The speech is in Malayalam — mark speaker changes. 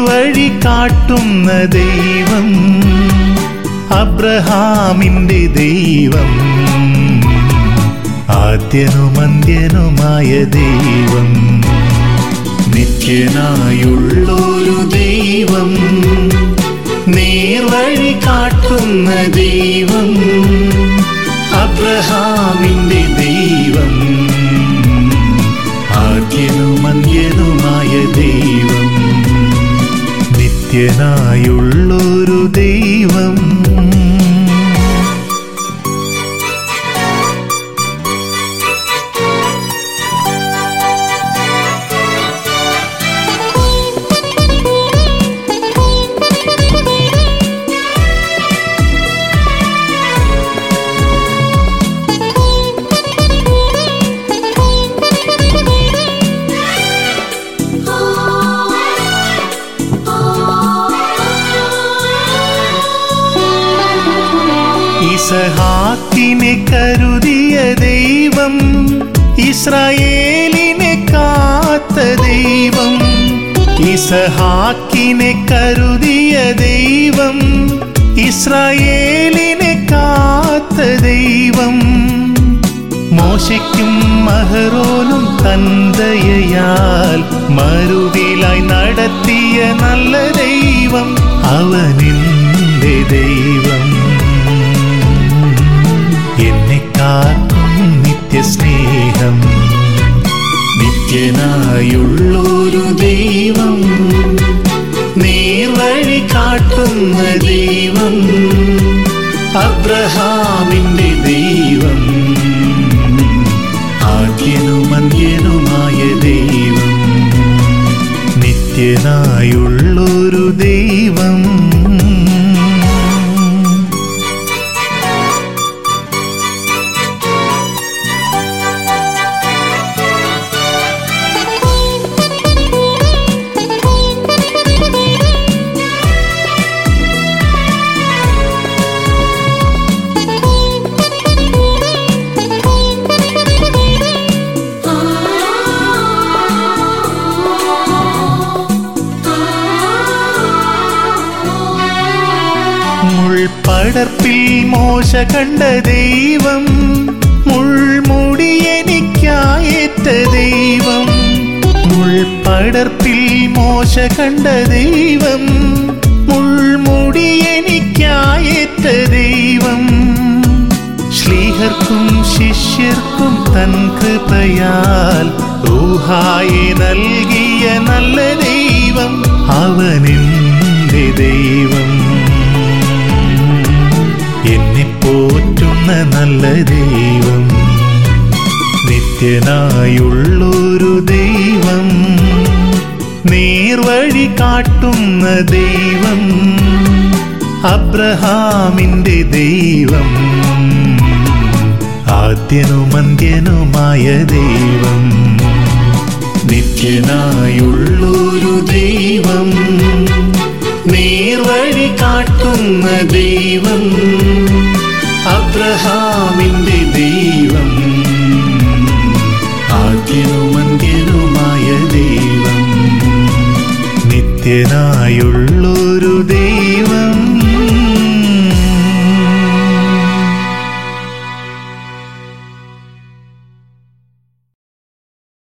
Speaker 1: നേർവഴി കാട്ടുന്ന ദൈവം അബ്രഹാമിന്റെ ദൈവം ആദ്യനുമന്ത്യനുമായ ദൈവം നിത്യനായുള്ളൊരു ദൈവം നേർവഴി കാട്ടുന്ന ദൈവം അബ്രഹാമിന്റെ ദൈവം ആദ്യനുമന്ത്യനുമായ ദൈവം നിത്യനായുള്ളൊരു ദൈവം ഇസഹാക്കിനെ കരുതിയ ദൈവം ഇസ്രായേലിനെ കാത്ത ദൈവം ഇസഹാക്കിനെ കരുതിയ ദൈവം ഇസ്രായേലിനെ കാത്ത ദൈവം മോശയ്ക്കും മഹറോനും തന്തയാൽ മരുവിലായി നടത്തിയ നല്ല ദൈവം അവനിന്റെ ദൈവം എന്നെ കാക്കും നിത്യസ്നേഹം നിത്യനായുള്ളൊരു ദൈവം നേർവഴി കാട്ടുന്ന ദൈവം അബ്രഹാമിന്റെ ദൈവം ആദ്യനുമന്ത്യനുമായ ദൈവം നിത്യനായുള്ളൊരു ദൈവം മുൾപടർപ്പിൽ മോശ കണ്ട ദൈവം മുൾമുടി എനിക്കായേറ്റ ദൈവം മുൾപടർപ്പിൽ മോശ കണ്ട ദൈവം മുൾമുടി എനിക്കായേറ്റ ദൈവം ശ്ലീഹർക്കും ശിഷ്യർക്കും തൻ കൃപയാൽ ഊഹായെ നൽകിയ നല്ല ദൈവം അവനെന്റെ ദൈവം എന്നെ പോറ്റുന്ന നല്ല ദൈവം നിത്യനായുള്ളൊരു ദൈവം നേർവഴി കാട്ടുന്ന ദൈവം അബ്രഹാമിന്റെ ദൈവം ആദ്യനുമന്ത്യനുമായ ദൈവം നിത്യനായുള്ളൊരു ദൈവം നേർവഴി കാട്ടുന്ന ദൈവം അബ്രഹാമിന്റെ ദൈവം ആദ്യനുമന്ത്യനുമായ ദൈവം നിത്യനായുള്ളൊരു